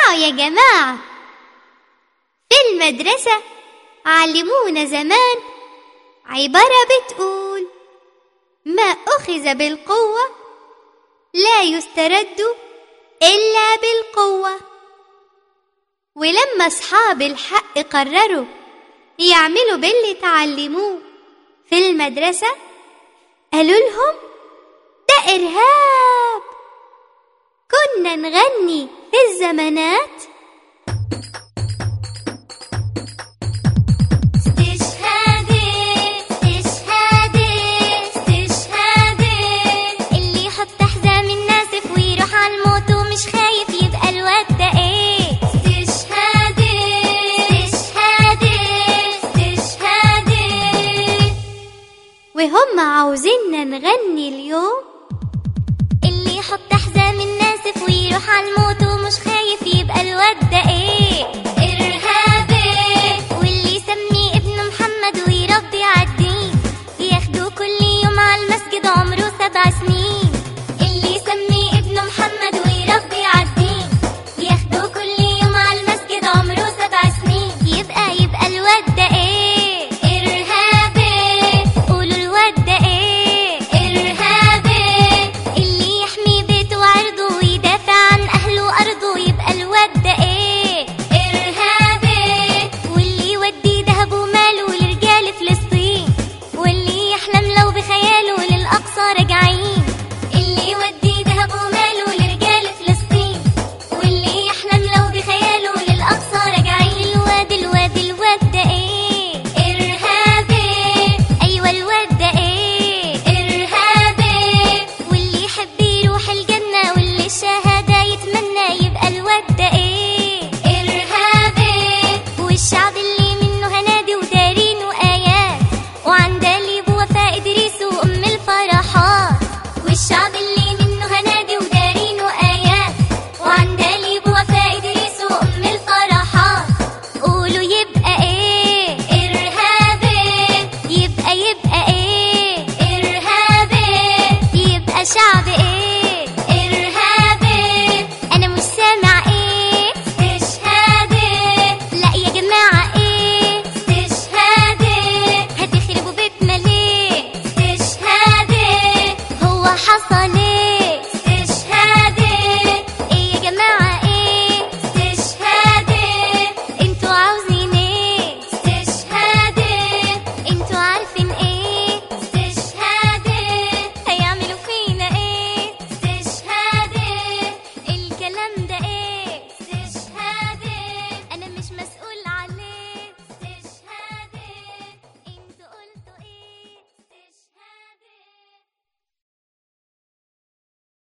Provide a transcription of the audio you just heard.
اسمعوا يا جماعة في المدرسة علمونا زمان عبارة بتقول ما أخذ بالقوة لا يسترد إلا بالقوة ولما أصحاب الحق قرروا يعملوا باللي تعلموه في المدرسة قالوا لهم ده إرهاب كنا نغني في الزمانات